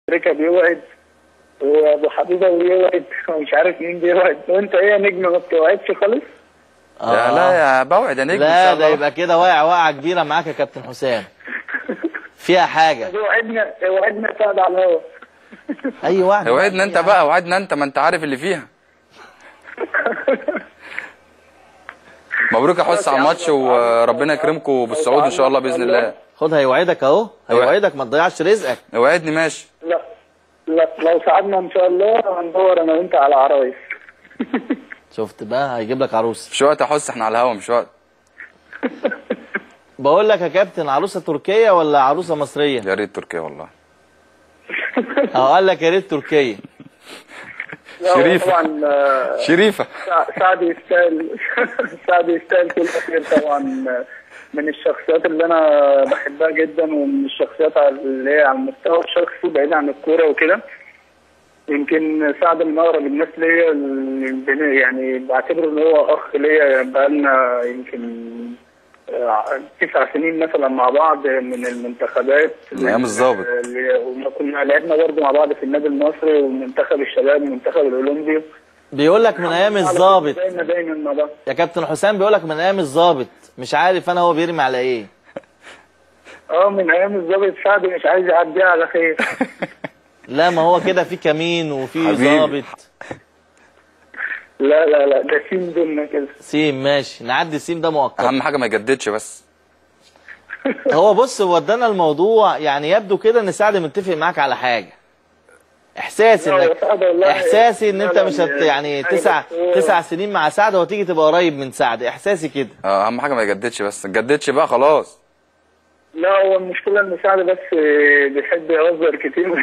تريكا بيوعد وابو حبيبه بيوعد ومش عارف مين بيوعد وانت ايه يا نجم ما بتوعدش خالص لا لا يا بوعد يا نجم إن لا شاء ده الله. يبقى كده واقع واقعه كبيره معاك يا كابتن حسام فيها حاجه وعدنا وعدنا سعد على الهوا اي واحد وعدنا انت بقى وعدنا انت ما انت عارف اللي فيها مبروك يا حس على الماتش وربنا يكرمكم بالصعود ان شاء الله باذن الله خد هيوعدك اهو هيوعدك ما تضيعش رزقك وعدني ماشي لا لا لو ساعدنا ان شاء الله هندور انا وانت على عرايس شفت بقى هيجيب لك عروسه مش وقت يا حس احنا على الهوا مش وقت بقول لك يا كابتن عروسه تركيه ولا عروسه مصريه يا ريت تركيا والله اه قال لك يا ريت تركيه لا، هو شريفة. طبعا آه، شريفه سع- سعد يستاهل سعد يستاهل كل خير طبعا آه، من الشخصيات اللي انا بحبها جدا ومن الشخصيات اللي هي على المستوى الشخصي بعيد عن الكوره وكده يمكن سعد من اقرب الناس ليا اللي بن- يعني بعتبره ان هو اخ ليا بقالنا يمكن آه، تسع سنين مثلا مع بعض من المنتخبات من أيام الضابط. اللي- وما كنا لعبنا برضه مع بعض في النادي المصري ومنتخب الشباب والمنتخب الاولمبي بيقول لك من ايام الظابط دايما دايما مع بعض يا كابتن حسام بيقول لك من ايام الظابط مش عارف انا هو بيرمي على ايه اه من ايام الضابط سعد مش عايز يعديها على خير لا ما هو كده في كمين وفي حبيبي. ظابط لا لا لا ده سين دنا كده سيم ماشي نعدي السيم ده مؤقت اهم حاجه ما يجددش بس هو بص ودانا الموضوع يعني يبدو كده ان سعد متفق معاك على حاجه احساسي لا، انك سعد والله احساسي ان انت فعلاً مش هت يعني حاجة تسع بس هو- تسع سنين مع سعد وتيجي تبقى قريب من سعد احساسي كده اه، اهم حاجه ما يجددش بس ما تجددش بقى خلاص لا هو المشكلة ان سعد بس بيحب يهزر كتير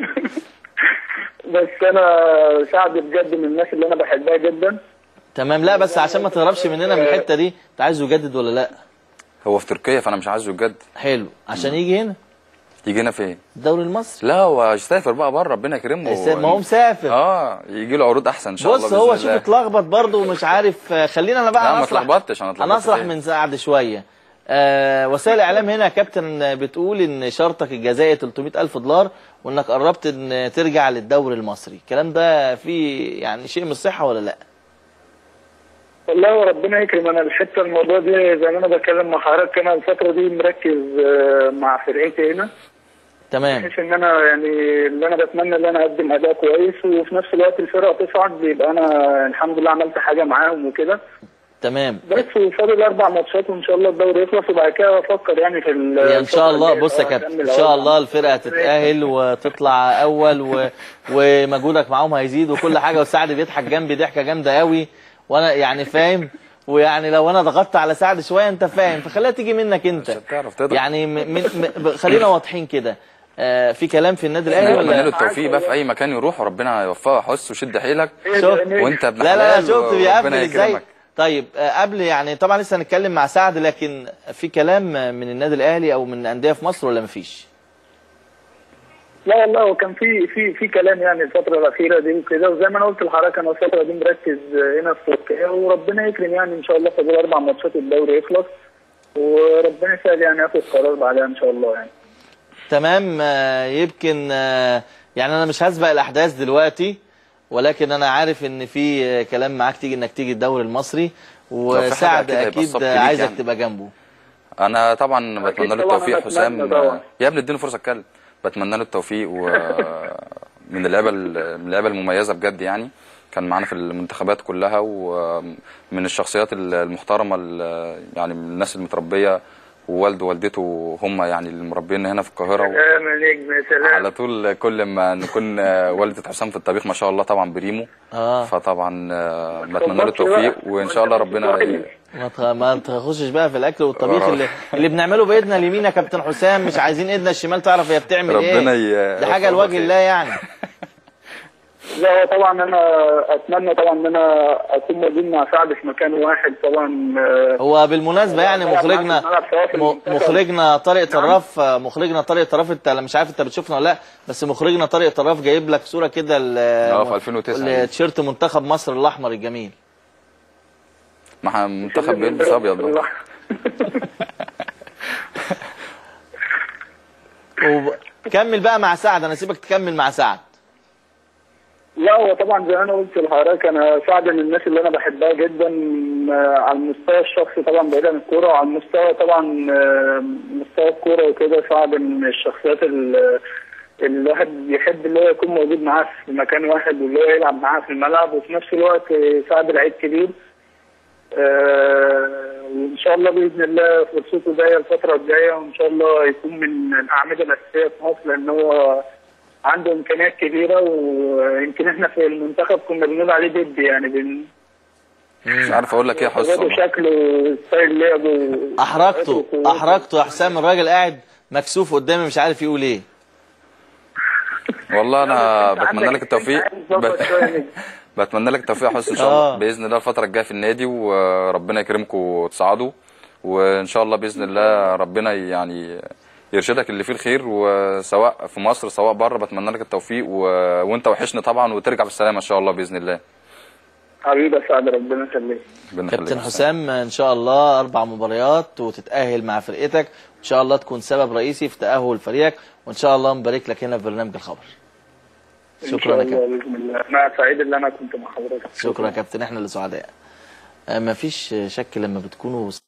بس انا سعد بجد من الناس اللي انا بحبها جدا تمام لا بس عشان ما تهربش مننا من الحته دي انت عايزه يجدد ولا لا هو في تركيا فانا مش عايزه يجدد حلو عشان يجي هنا يجي هنا فين الدوري المصري لا هو يسافر بقى بره ربنا يكرمه يسا- ما هو مسافر اه يجي له عروض احسن ان شاء الله بص هو بإذن شوف الله. اتلخبط برضه ومش عارف آه، خلينا انا لا بقى ما نصرح اتلخبطتش انا اتلخبطت هنصرح فين؟ من سعد شويه آه وسائل الاعلام هنا يا كابتن بتقول ان شرطك الجزائي 300 الف دولار وانك قربت ان ترجع للدوري المصري الكلام ده فيه يعني شيء من الصحه ولا لا والله ربنا يكرم انا الحته الموضوع دي زي ما انا بتكلم مع حضرتك انا الفتره دي مركز آه، مع فرقتي هنا تمام بحيث ان انا يعني اللي انا بتمنى ان انا اقدم اداء كويس وفي نفس الوقت الفرقه تصعد يبقى انا الحمد لله عملت حاجه معاهم وكده تمام بس وفاضل اربع ماتشات وان شاء الله الدوري يخلص وبعد كده افكر يعني في ال- ان شاء الله الفترة بص يا الجاية كابتن أكمل ان شاء أول الله الفرقه هتتاهل وتطلع اول و... ومجهودك معاهم هيزيد وكل حاجه وسعد بيضحك جنبي ضحكه جامده قوي وانا يعني فاهم ويعني لو انا ضغطت على سعد شويه انت فاهم فخليها تيجي منك انت مش هتعرف تضغط. يعني م... من... م... خلينا واضحين كده آه في كلام في النادي الاهلي نتمنى له ولا التوفيق بقى في اي مكان يروح وربنا يوفقه حس وشد حيلك إيه شوف. ده؟ إيه؟ وانت ابن لا لا لا حلال شفت وربنا بيقفل ازاي يكرمك. طيب آه، قبل يعني طبعا لسه هنتكلم مع سعد لكن في كلام من النادي الاهلي او من انديه في مصر ولا مفيش لا والله هو كان في في في كلام يعني الفترة الأخيرة دي وكده وزي ما أنا قلت لحضرتك أنا الفترة دي مركز هنا في تركيا وربنا يكرم يعني إن شاء الله فاضل أربع ماتشات الدوري يخلص وربنا يسهل يعني آخد قرار بعدها إن شاء الله يعني. تمام آه، يمكن آه، يعني انا مش هسبق الاحداث دلوقتي ولكن انا عارف ان في آه، كلام معاك تيجي انك تيجي الدوري المصري حاجة وسعد أكيد هيبقى اكيد الصف آه، ليك عايزك يعني. تبقى جنبه انا طبعا بتمنى له طبعاً التوفيق أنا حسام أتمنى طبعاً. يا ابني اديني فرصه اتكلم بتمنى له التوفيق ومن اللعيبه من اللعيبه المميزه بجد يعني كان معانا في المنتخبات كلها ومن الشخصيات المحترمه ال- يعني من الناس المتربيه ووالده ووالدته هم يعني اللي مربيين هنا في القاهره و... سلام يا نجم يا سلام على طول كل ما نكون والدة حسام في الطبيخ ما شاء الله طبعا بريمو اه فطبعا آه، بتمنى له التوفيق وان شاء الله ربنا ي- ما تخ- ما تخشش بقى في الاكل والطبيخ اللي اللي بنعمله بايدنا اليمين يا كابتن حسام مش عايزين ايدنا الشمال تعرف هي بتعمل ربنا ايه ي- دي حاجه يوفقنا لوجه خير. الله يعني لا هو طبعا أنا أتمنى طبعا إن أنا أكون موجود مع سعد في مكان واحد طبعا آه، هو بالمناسبه يعني مخرجنا م- مخرجنا طارق طراف مخرجنا طارق طراف انت أنا مش عارف انت بتشوفنا ولا لا بس مخرجنا طارق طراف جايب لك صوره كده ال- اه في 2009 التيشيرت منتخب مصر الاحمر الجميل مع منتخب بيلبس ابيض وب... كمل بقى مع سعد انا سيبك تكمل مع سعد لا هو طبعا زي ما انا قلت لحضرتك انا سعد من الناس اللي انا بحبها جدا آه، على المستوى الشخصي طبعا بعيد عن الكوره وعلى المستوى طبعا آه، مستوى الكوره وكده سعد من الشخصيات ال- اللي الواحد بيحب اللي هو يكون موجود معاه في مكان واحد واللي هو يلعب معاه في الملعب وفي نفس الوقت آه، سعد لعيب كبير آه، وان شاء الله باذن الله فرصته جايه الفتره الجايه وان شاء الله يكون من الاعمده الاساسيه في مصر لان هو عنده امكانيات كبيره ويمكن احنا في المنتخب كنا بنقول عليه ضد يعني بن مش عارف اقول لك ايه يا حس برضه والله. شكله ستايل لعبه احرجته وقوته. احرجته يا حسام الراجل قاعد مكسوف قدامي مش عارف يقول ايه والله انا أنت بتمنى عندك- لك التوفيق أنت عايز تظبط ب- شوية نجم. بتمنى لك التوفيق يا حسن ان شاء آه. الله باذن الله الفتره الجايه في النادي وربنا يكرمكم وتصعدوا وان شاء الله باذن الله ربنا يعني يرشدك اللي فيه الخير وسواء في مصر سواء بره بتمنى لك التوفيق و... وانت وحشني طبعا وترجع بالسلامه ان شاء الله باذن الله حبيبي يا سعد ربنا يخليك ربنا كابتن يخليك. حسام ان شاء الله اربع مباريات وتتاهل مع فرقتك ان شاء الله تكون سبب رئيسي في تاهل فريقك وان شاء الله نبارك لك هنا في برنامج الخبر ان شكرا شاء يا الله كابتن باذن الله انا سعيد ان انا كنت مع حضرتك شكرا يا كابتن احنا اللي سعداء آه، مفيش شك لما بتكونوا